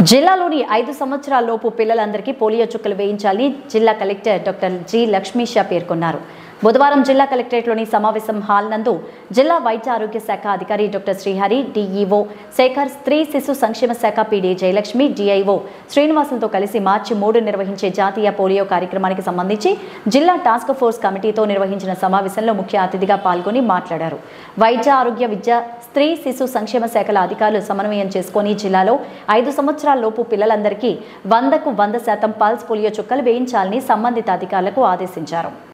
జిల్లాలోని ఐదు సంవత్సరాల లోపు పిల్లలందరికీ పోలియో చుక్కలు వేయించాలని జిల్లా కలెక్టర్ డాక్టర్ జి లక్ష్మీషా పేర్కొన్నారు బుధవారం జిల్లా కలెక్టరేట్లోని సమావేశం హాల్ నందు జిల్లా వైద్య ఆరోగ్య శాఖ అధికారి డాక్టర్ శ్రీహరి డిఈఓ శేఖర్ స్త్రీ శిశు సంక్షేమ శాఖ పీడీ జయలక్ష్మి డిఐఓ శ్రీనివాసులతో కలిసి మార్చి మూడు నిర్వహించే జాతీయ పోలియో కార్యక్రమానికి సంబంధించి జిల్లా టాస్క్ ఫోర్స్ కమిటీతో నిర్వహించిన సమావేశంలో ముఖ్య అతిథిగా పాల్గొని మాట్లాడారు వైద్య ఆరోగ్య విద్య స్త్రీ శిశు సంక్షేమ శాఖల అధికారులు సమన్వయం చేసుకొని జిల్లాలో ఐదు సంవత్సరాల లోపు పిల్లలందరికీ వందకు వంద శాతం పల్స్ పోలియో చుక్కలు వేయించాలని సంబంధిత అధికారులకు ఆదేశించారు